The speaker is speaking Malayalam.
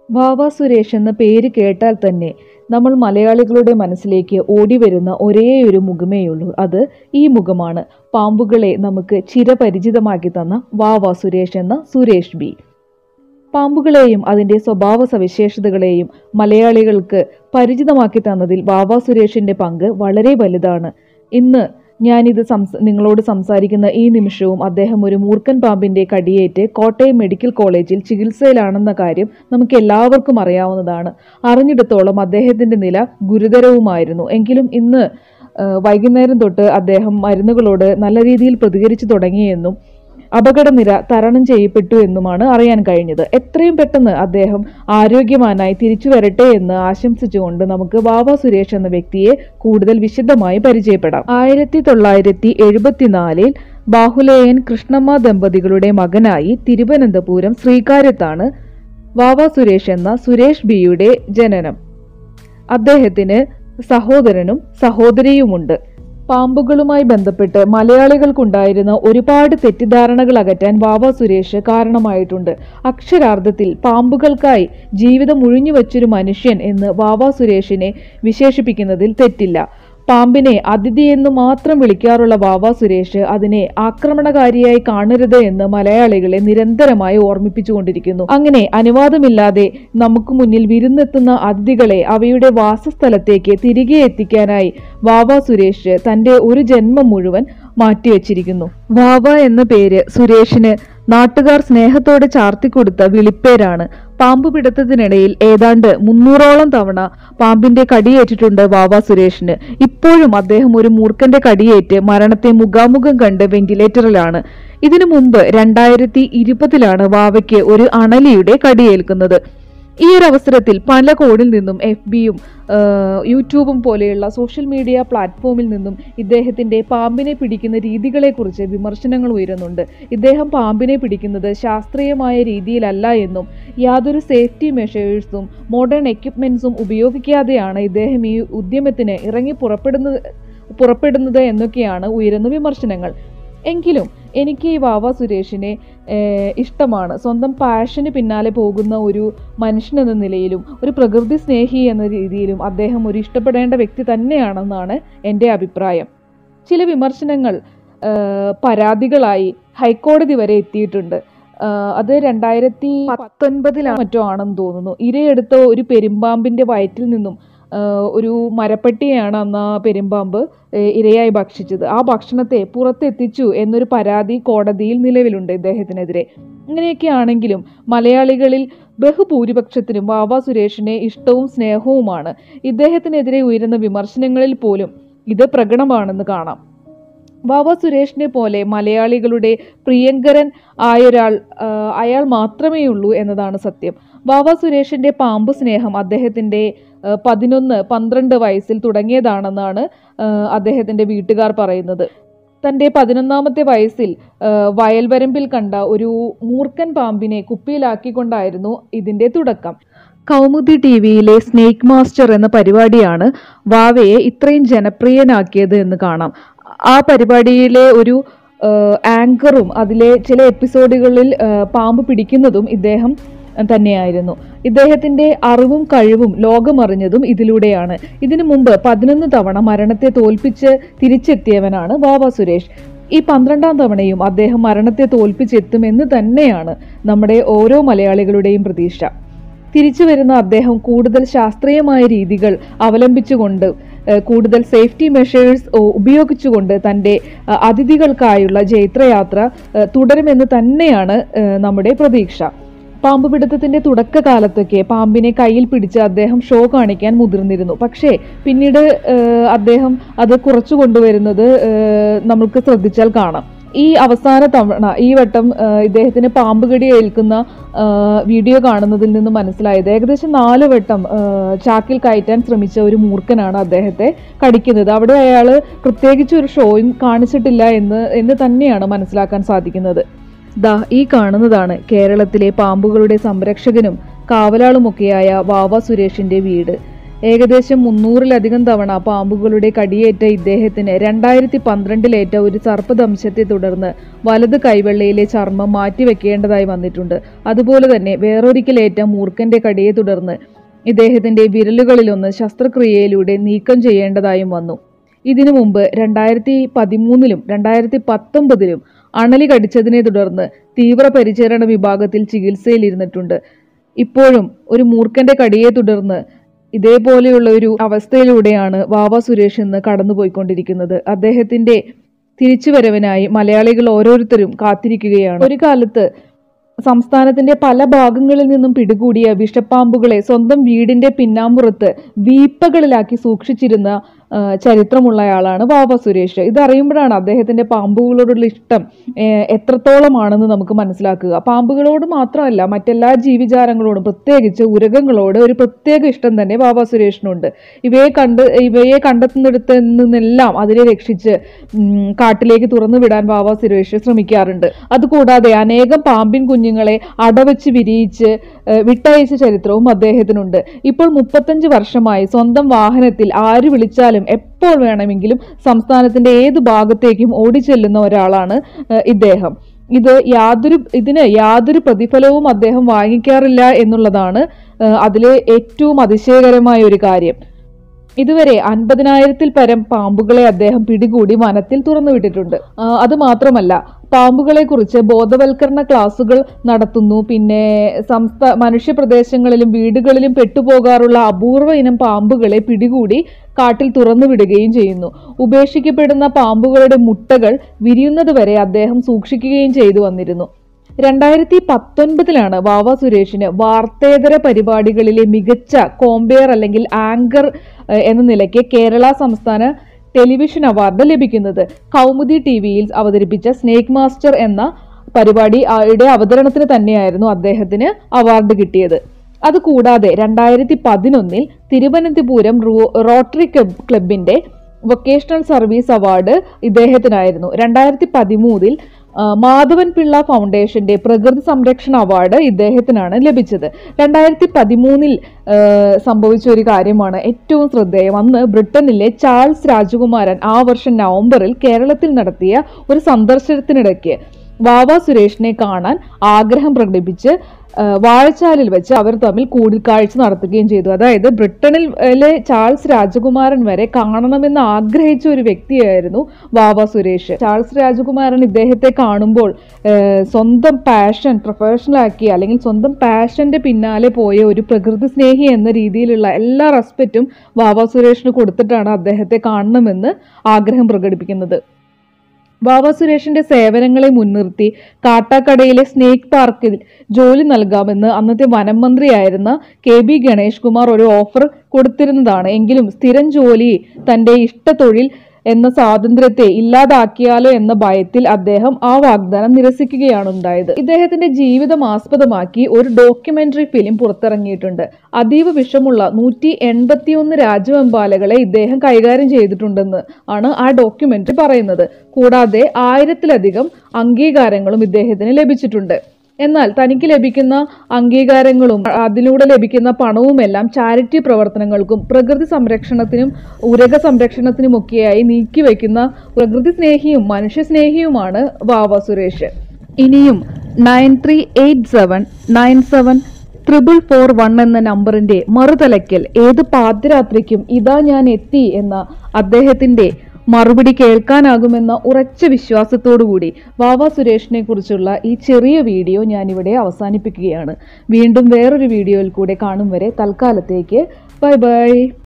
വാവ സുരേഷ് എന്ന പേര് കേട്ടാൽ തന്നെ നമ്മൾ മലയാളികളുടെ മനസ്സിലേക്ക് ഓടി വരുന്ന ഒരേ ഒരു മുഖമേയുള്ളൂ അത് ഈ മുഖമാണ് പാമ്പുകളെ നമുക്ക് ചിരപരിചിതമാക്കി തന്ന വാവ സുരേഷ് എന്ന സുരേഷ് ബി പാമ്പുകളെയും അതിൻ്റെ സ്വഭാവ സവിശേഷതകളെയും മലയാളികൾക്ക് പരിചിതമാക്കി തന്നതിൽ വാവ സുരേഷിന്റെ പങ്ക് വളരെ വലുതാണ് ഇന്ന് ഞാനിത് സംസ നിങ്ങളോട് സംസാരിക്കുന്ന ഈ നിമിഷവും അദ്ദേഹം ഒരു മൂർഖൻ പാമ്പിന്റെ കടിയേറ്റ് കോട്ടയം മെഡിക്കൽ കോളേജിൽ ചികിത്സയിലാണെന്ന കാര്യം നമുക്ക് എല്ലാവർക്കും അറിയാവുന്നതാണ് അറിഞ്ഞിടത്തോളം അദ്ദേഹത്തിന്റെ നില ഗുരുതരവുമായിരുന്നു എങ്കിലും ഇന്ന് ആ, വൈകുന്നേരം തൊട്ട് അദ്ദേഹം മരുന്നുകളോട് നല്ല രീതിയിൽ പ്രതികരിച്ചു തുടങ്ങിയെന്നും അപകടനിര തരണം ചെയ്യപ്പെട്ടു എന്നുമാണ് അറിയാൻ കഴിഞ്ഞത് എത്രയും പെട്ടെന്ന് അദ്ദേഹം ആരോഗ്യവാനായി തിരിച്ചു വരട്ടെ എന്ന് ആശംസിച്ചുകൊണ്ട് നമുക്ക് വാവ സുരേഷ് എന്ന വ്യക്തിയെ കൂടുതൽ വിശദമായി പരിചയപ്പെടാം ആയിരത്തി തൊള്ളായിരത്തി എഴുപത്തിനാലിൽ ബാഹുലേയൻ കൃഷ്ണമ്മ ദമ്പതികളുടെ മകനായി തിരുവനന്തപുരം ശ്രീകാര്യത്താണ് വാവ സുരേഷ് എന്ന സുരേഷ് ബിയുടെ ജനനം അദ്ദേഹത്തിന് സഹോദരനും സഹോദരിയുമുണ്ട് പാമ്പുകളുമായി ബന്ധപ്പെട്ട് മലയാളികൾക്കുണ്ടായിരുന്ന ഒരുപാട് തെറ്റിദ്ധാരണകൾ അകറ്റാൻ വാവ സുരേഷ് കാരണമായിട്ടുണ്ട് അക്ഷരാർത്ഥത്തിൽ പാമ്പുകൾക്കായി ജീവിതം ഒഴിഞ്ഞു വച്ചൊരു മനുഷ്യൻ എന്ന് വാവ സുരേഷിനെ വിശേഷിപ്പിക്കുന്നതിൽ തെറ്റില്ല പാമ്പിനെ അതിഥി എന്ന് മാത്രം വിളിക്കാറുള്ള വാവ സുരേഷ് അതിനെ ആക്രമണകാരിയായി കാണരുത് എന്ന് മലയാളികളെ നിരന്തരമായി ഓർമ്മിപ്പിച്ചുകൊണ്ടിരിക്കുന്നു അങ്ങനെ അനുവാദമില്ലാതെ നമുക്ക് മുന്നിൽ വിരുന്നെത്തുന്ന അതിഥികളെ അവയുടെ വാസസ്ഥലത്തേക്ക് തിരികെ എത്തിക്കാനായി വാവ സുരേഷ് തന്റെ ഒരു ജന്മം മുഴുവൻ മാറ്റിവെച്ചിരിക്കുന്നു വാവ എന്ന പേര് സുരേഷിന് നാട്ടുകാർ സ്നേഹത്തോടെ ചാർത്തിക്കൊടുത്ത വിളിപ്പേരാണ് പാമ്പ് പിടുത്തത്തിനിടയിൽ ഏതാണ്ട് മുന്നൂറോളം തവണ പാമ്പിന്റെ കടിയേറ്റിട്ടുണ്ട് വാവ സുരേഷിന് ഇപ്പോഴും അദ്ദേഹം ഒരു മൂർഖന്റെ കടിയേറ്റ് മരണത്തെ മുഖാമുഖം കണ്ട് വെന്റിലേറ്ററിലാണ് ഇതിനു മുമ്പ് രണ്ടായിരത്തി ഇരുപതിലാണ് വാവയ്ക്ക് ഒരു അണലിയുടെ കടിയേൽക്കുന്നത് ഈ ഒരു അവസരത്തിൽ പല കോണിൽ നിന്നും എഫ് ബിയും യൂട്യൂബും പോലെയുള്ള സോഷ്യൽ മീഡിയ പ്ലാറ്റ്ഫോമിൽ നിന്നും ഇദ്ദേഹത്തിന്റെ പാമ്പിനെ പിടിക്കുന്ന രീതികളെക്കുറിച്ച് വിമർശനങ്ങൾ ഉയരുന്നുണ്ട് ഇദ്ദേഹം പാമ്പിനെ പിടിക്കുന്നത് ശാസ്ത്രീയമായ രീതിയിലല്ല എന്നും യാതൊരു സേഫ്റ്റി മെഷേഴ്സും മോഡേൺ എക്യുപ്മെന്റ്സും ഉപയോഗിക്കാതെയാണ് ഇദ്ദേഹം ഈ ഉദ്യമത്തിന് ഇറങ്ങി പുറപ്പെടുന്നത് പുറപ്പെടുന്നത് എന്നൊക്കെയാണ് ഉയരുന്ന വിമർശനങ്ങൾ എങ്കിലും എനിക്ക് ഈ വാവ സുരേഷിനെ ഏഹ്, ഇഷ്ടമാണ് സ്വന്തം പാഷന് പിന്നാലെ പോകുന്ന ഒരു മനുഷ്യൻ എന്ന നിലയിലും ഒരു പ്രകൃതി സ്നേഹി എന്ന രീതിയിലും അദ്ദേഹം ഒരു ഇഷ്ടപ്പെടേണ്ട വ്യക്തി തന്നെയാണെന്നാണ് എൻ്റെ അഭിപ്രായം ചില വിമർശനങ്ങൾ ഏഹ്, പരാതികളായി ഹൈക്കോടതി വരെ എത്തിയിട്ടുണ്ട് ആഹ് അത് രണ്ടായിരത്തി പത്തൊൻപതിലാണ് മറ്റോ ആണെന്ന് തോന്നുന്നു ഇരയെടുത്ത ഒരു പെരുമ്പാമ്പിന്റെ വയറ്റിൽ നിന്നും ആഹ് ഒരു മരപ്പട്ടിയെയാണ് അന്ന് ആ പെരുമ്പാമ്പ് ഏഹ് ഇരയായി ഭക്ഷിച്ചത് ആ ഭക്ഷണത്തെ പുറത്തെത്തിച്ചു എന്നൊരു പരാതി കോടതിയിൽ നിലവിലുണ്ട് ഇദ്ദേഹത്തിനെതിരെ ഇങ്ങനെയൊക്കെ ആണെങ്കിലും മലയാളികളിൽ ബഹുഭൂരിപക്ഷത്തിനും വാവ സുരേഷിനെ ഇഷ്ടവും സ്നേഹവുമാണ് ഇദ്ദേഹത്തിനെതിരെ ഉയരുന്ന വിമർശനങ്ങളിൽ പോലും ഇത് പ്രകടമാണെന്ന് കാണാം വാവ സുരേഷിനെ പോലെ മലയാളികളുടെ പ്രിയങ്കരൻ ആയൊരാൾ ആ, അയാൾ മാത്രമേ ഉള്ളൂ എന്നതാണ് സത്യം വാവ സുരേഷിന്റെ പാമ്പ് സ്നേഹം അദ്ദേഹത്തിന്റെ ആ, പതിനൊന്ന് പന്ത്രണ്ട് വയസ്സിൽ തുടങ്ങിയതാണെന്നാണ് ആ, അദ്ദേഹത്തിന്റെ വീട്ടുകാർ പറയുന്നത് തന്റെ പതിനൊന്നാമത്തെ വയസ്സിൽ ആ, വയൽവരമ്പിൽ കണ്ട ഒരു മൂർഖൻ പാമ്പിനെ കുപ്പിയിലാക്കിക്കൊണ്ടായിരുന്നു ഇതിന്റെ തുടക്കം കൗമുദി ടി വിയിലെ സ്നേക്ക് മാസ്റ്റർ എന്ന പരിപാടിയാണ് വാവയെ ഇത്രയും ജനപ്രിയനാക്കിയത് എന്ന് കാണാം ആ പരിപാടിയിലെ ഒരു ആഹ്, ആങ്കറും അതിലെ ചില എപ്പിസോഡുകളിൽ ആഹ്, പാമ്പ് പിടിക്കുന്നതും ഇദ്ദേഹം തന്നെയായിരുന്നു ഇദ്ദേഹത്തിന്റെ അറിവും കഴിവും ലോകമറിഞ്ഞതും ഇതിലൂടെയാണ് ഇതിനു മുമ്പ് പതിനൊന്ന് തവണ മരണത്തെ തോൽപ്പിച്ച് തിരിച്ചെത്തിയവനാണ് വാവ സുരേഷ് ഈ പന്ത്രണ്ടാം തവണയും അദ്ദേഹം മരണത്തെ തോൽപ്പിച്ചെത്തുമെന്ന് തന്നെയാണ് നമ്മുടെ ഓരോ മലയാളികളുടെയും പ്രതീക്ഷ തിരിച്ചു വരുന്ന അദ്ദേഹം കൂടുതൽ ശാസ്ത്രീയമായ രീതികൾ അവലംബിച്ചുകൊണ്ട് ഏഹ്, കൂടുതൽ സേഫ്റ്റി മെഷേഴ്സ് ഉപയോഗിച്ചുകൊണ്ട് തൻ്റെ അഹ്, അതിഥികൾക്കായുള്ള ജൈത്രയാത്ര ഏഹ്, തുടരുമെന്ന് തന്നെയാണ് ഏഹ്, നമ്മുടെ പ്രതീക്ഷ പാമ്പ് പിടുത്തത്തിന്റെ തുടക്കകാലത്തൊക്കെ പാമ്പിനെ കയ്യിൽ പിടിച്ച് അദ്ദേഹം ഷോ കാണിക്കാൻ മുതിർന്നിരുന്നു പക്ഷേ പിന്നീട് ഏഹ്, അദ്ദേഹം അത് കുറച്ചു കൊണ്ടുവരുന്നത് ഏഹ്, നമുക്ക് ശ്രദ്ധിച്ചാൽ കാണാം ഈ അവസാന തവണ ഈ വട്ടം ഏഹ്, ഇദ്ദേഹത്തിന് പാമ്പ് കടി ഏൽക്കുന്ന ഏഹ്, വീഡിയോ കാണുന്നതിൽ നിന്ന് മനസ്സിലായത് ഏകദേശം നാല് വട്ടം ഏഹ്, ചാക്കിൽ കയറ്റാൻ ശ്രമിച്ച ഒരു മൂർഖനാണ് അദ്ദേഹത്തെ കടിക്കുന്നത് അവിടെ അയാൾ പ്രത്യേകിച്ച് ഒരു ഷോയും കാണിച്ചിട്ടില്ല എന്ന് എന്ന് തന്നെയാണ് മനസ്സിലാക്കാൻ സാധിക്കുന്നത് ദാ ഈ കാണുന്നതാണ് കേരളത്തിലെ പാമ്പുകളുടെ സംരക്ഷകനും കാവലാളുമൊക്കെയായ വാവ സുരേഷിന്റെ വീട് ഏകദേശം മുന്നൂറിലധികം തവണ പാമ്പുകളുടെ കടിയേറ്റ ഇദ്ദേഹത്തിന് രണ്ടായിരത്തി പന്ത്രണ്ടിലേറ്റ ഒരു സർപ്പദംശത്തെ തുടർന്ന് വലത് കൈവെള്ളയിലെ ചർമ്മം മാറ്റിവെക്കേണ്ടതായി വന്നിട്ടുണ്ട് അതുപോലെ തന്നെ വേറൊരിക്കലേറ്റ മൂർഖന്റെ കടിയെ തുടർന്ന് ഇദ്ദേഹത്തിന്റെ വിരലുകളിലൊന്ന് ശസ്ത്രക്രിയയിലൂടെ നീക്കം ചെയ്യേണ്ടതായും വന്നു ഇതിനു മുമ്പ് രണ്ടായിരത്തി പതിമൂന്നിലും രണ്ടായിരത്തി പത്തൊമ്പതിലും അണലി കടിച്ചതിനെ തുടർന്ന് തീവ്രപരിചരണ വിഭാഗത്തിൽ ചികിത്സയിലിരുന്നിട്ടുണ്ട് ഇപ്പോഴും ഒരു മൂർഖന്റെ കടിയെ തുടർന്ന് ഇതേപോലെയുള്ള ഒരു അവസ്ഥയിലൂടെയാണ് വാവ സുരേഷ് ഇന്ന് കടന്നുപോയിക്കൊണ്ടിരിക്കുന്നത് അദ്ദേഹത്തിന്റെ തിരിച്ചുവരവിനായി മലയാളികൾ ഓരോരുത്തരും കാത്തിരിക്കുകയാണ് ഒരു കാലത്ത് സംസ്ഥാനത്തിന്റെ പല ഭാഗങ്ങളിൽ നിന്നും പിടികൂടിയ വിഷപ്പാമ്പുകളെ സ്വന്തം വീടിന്റെ പിന്നാമ്പുറത്ത് വീപ്പകളിലാക്കി സൂക്ഷിച്ചിരുന്ന ആ, ചരിത്രമുള്ളയാളാണ് വാവ സുരേഷ് ഇതറിയുമ്പോഴാണ് അദ്ദേഹത്തിന്റെ പാമ്പുകളോടുള്ള ഇഷ്ടം ഏ, എത്രത്തോളമാണെന്ന് നമുക്ക് മനസ്സിലാക്കുക പാമ്പുകളോട് മാത്രമല്ല മറ്റെല്ലാ ജീവിജാലങ്ങളോടും പ്രത്യേകിച്ച് ഉരകങ്ങളോട് ഒരു പ്രത്യേക ഇഷ്ടം തന്നെ വാവ സുരേഷിനുണ്ട് ഇവയെ കണ്ട് ഇവയെ കണ്ടെത്തുന്നിടത്ത് നിന്നെല്ലാം അതിനെ രക്ഷിച്ച് ഉം, കാട്ടിലേക്ക് തുറന്നു വിടാൻ വാവ സുരേഷ് ശ്രമിക്കാറുണ്ട് അതുകൂടാതെ അനേകം പാമ്പിൻ കുഞ്ഞുങ്ങളെ അടവച്ച് വിരിയിച്ച് ഏഹ്, വിട്ടയച്ച ചരിത്രവും അദ്ദേഹത്തിനുണ്ട് ഇപ്പോൾ മുപ്പത്തഞ്ച് വർഷമായി സ്വന്തം വാഹനത്തിൽ ആര് വിളിച്ചാലും എപ്പോൾ വേണമെങ്കിലും സംസ്ഥാനത്തിന്റെ ഏത് ഭാഗത്തേക്കും ഓടിച്ചെല്ലുന്ന ഒരാളാണ് ഏഹ്, ഇദ്ദേഹം ഇത് യാതൊരു ഇതിന് യാതൊരു പ്രതിഫലവും അദ്ദേഹം വാങ്ങിക്കാറില്ല എന്നുള്ളതാണ് ഏഹ്, അതിലെ ഏറ്റവും അതിശയകരമായ ഒരു കാര്യം ഇതുവരെ അൻപതിനായിരത്തിൽ പരം പാമ്പുകളെ അദ്ദേഹം പിടികൂടി വനത്തിൽ തുറന്നുവിട്ടിട്ടുണ്ട് ആ, അത് മാത്രമല്ല പാമ്പുകളെ കുറിച്ച് ബോധവൽക്കരണ ക്ലാസുകൾ നടത്തുന്നു പിന്നെ സംസ്ഥാ മനുഷ്യപ്രദേശങ്ങളിലും വീടുകളിലും പെട്ടുപോകാറുള്ള അപൂർവ ഇനം പാമ്പുകളെ പിടികൂടി കാട്ടിൽ തുറന്നുവിടുകയും ചെയ്യുന്നു ഉപേക്ഷിക്കപ്പെടുന്ന പാമ്പുകളുടെ മുട്ടകൾ വിരിയുന്നത് വരെ അദ്ദേഹം സൂക്ഷിക്കുകയും ചെയ്തു വന്നിരുന്നു രണ്ടായിരത്തി പത്തൊൻപതിലാണ് വാവ സുരേഷിന് വാർത്തേതര പരിപാടികളിലെ മികച്ച കോമ്പയർ അല്ലെങ്കിൽ ആങ്കർ ഏഹ്, എന്ന നിലയ്ക്ക് കേരള സംസ്ഥാന ടെലിവിഷൻ അവാർഡ് ലഭിക്കുന്നത് കൗമുദി ടി വിയിൽ അവതരിപ്പിച്ച സ്നേക്ക് മാസ്റ്റർ എന്ന പരിപാടി യുടെ അവതരണത്തിന് തന്നെയായിരുന്നു അദ്ദേഹത്തിന് അവാർഡ് കിട്ടിയത് അതുകൂടാതെ രണ്ടായിരത്തി പതിനൊന്നിൽ തിരുവനന്തപുരം റോ- റോട്ടറി ക്ലബ് ക്ലബിന്റെ വൊക്കേഷണൽ സർവീസ് അവാർഡ് ഇദ്ദേഹത്തിനായിരുന്നു രണ്ടായിരത്തി പതിമൂന്നിൽ ആ, മാധവൻ പിള്ള ഫൗണ്ടേഷന്റെ പ്രകൃതി സംരക്ഷണ അവാർഡ് ഇദ്ദേഹത്തിനാണ് ലഭിച്ചത് രണ്ടായിരത്തി പതിമൂന്നിൽ സംഭവിച്ച ഒരു കാര്യമാണ് ഏറ്റവും ശ്രദ്ധേയം അന്ന് ബ്രിട്ടനിലെ ചാൾസ് രാജകുമാരൻ ആ വർഷം നവംബറിൽ കേരളത്തിൽ നടത്തിയ ഒരു സന്ദർശനത്തിനിടയ്ക്ക് വാവ സുരേഷിനെ കാണാൻ ആഗ്രഹം പ്രകടിപ്പിച്ച് ആ, വാഴച്ചാലിൽ വെച്ച് അവർ തമ്മിൽ കൂടിക്കാഴ്ച നടത്തുകയും ചെയ്തു അതായത് ബ്രിട്ടനിലെ ചാൾസ് രാജകുമാരൻ വരെ കാണണമെന്ന് ആഗ്രഹിച്ച ഒരു വ്യക്തിയായിരുന്നു വാവ സുരേഷ് ചാൾസ് രാജകുമാരൻ ഇദ്ദേഹത്തെ കാണുമ്പോൾ ആ, സ്വന്തം പാഷൻ പ്രൊഫഷണൽ ആക്കി അല്ലെങ്കിൽ സ്വന്തം പാഷന്റെ പിന്നാലെ പോയ ഒരു പ്രകൃതി സ്നേഹി എന്ന രീതിയിലുള്ള എല്ലാ റെസ്പെക്റ്റും വാവ സുരേഷിന് കൊടുത്തിട്ടാണ് അദ്ദേഹത്തെ കാണണമെന്ന് ആഗ്രഹം പ്രകടിപ്പിക്കുന്നത് ബാബ സുരേഷിന്റെ സേവനങ്ങളെ മുൻനിർത്തി കാട്ടാക്കടയിലെ സ്നേക്ക് പാർക്കിൽ ജോലി നൽകാമെന്ന് അന്നത്തെ വനം മന്ത്രിയായിരുന്ന കെ ബി ഗണേഷ് കുമാർ ഒരു ഓഫർ കൊടുത്തിരുന്നതാണ് എങ്കിലും സ്ഥിരം ജോലി തന്റെ ഇഷ്ടതൊഴിൽ എന്ന സ്വാതന്ത്ര്യത്തെ ഇല്ലാതാക്കിയാലോ എന്ന ഭയത്തിൽ അദ്ദേഹം ആ വാഗ്ദാനം നിരസിക്കുകയാണ് ഉണ്ടായത് ഇദ്ദേഹത്തിന്റെ ജീവിതം ആസ്പദമാക്കി ഒരു ഡോക്യുമെന്ററി ഫിലിം പുറത്തിറങ്ങിയിട്ടുണ്ട് അതീവ വിഷമുള്ള നൂറ്റി എൺപത്തിയൊന്ന് രാജവെമ്പാലകളെ ഇദ്ദേഹം കൈകാര്യം ചെയ്തിട്ടുണ്ടെന്ന് ആണ് ആ ഡോക്യുമെന്ററി പറയുന്നത് കൂടാതെ ആയിരത്തിലധികം അംഗീകാരങ്ങളും ഇദ്ദേഹത്തിന് ലഭിച്ചിട്ടുണ്ട് എന്നാൽ തനിക്ക് ലഭിക്കുന്ന അംഗീകാരങ്ങളും അതിലൂടെ ലഭിക്കുന്ന പണവുമെല്ലാം ചാരിറ്റി പ്രവർത്തനങ്ങൾക്കും പ്രകൃതി സംരക്ഷണത്തിനും ഉരക സംരക്ഷണത്തിനുമൊക്കെയായി നീക്കിവെക്കുന്ന പ്രകൃതി സ്നേഹിയും മനുഷ്യ സ്നേഹിയുമാണ് വാവ സുരേഷ് ഇനിയും nine three eight seven nine seven triple four one എന്ന നമ്പറിന്റെ മറുതലയ്ക്കൽ ഏത് പാതിരാത്രിക്കും ഇതാ ഞാൻ എത്തി എന്ന അദ്ദേഹത്തിന്റെ മറുപടി കേൾക്കാനാകുമെന്ന ഉറച്ച വിശ്വാസത്തോടുകൂടി വാവ സുരേഷിനെ കുറിച്ചുള്ള ഈ ചെറിയ വീഡിയോ ഞാനിവിടെ അവസാനിപ്പിക്കുകയാണ് വീണ്ടും വേറൊരു വീഡിയോയിൽ കൂടെ കാണും വരെ തൽക്കാലത്തേക്ക് ബൈ ബൈ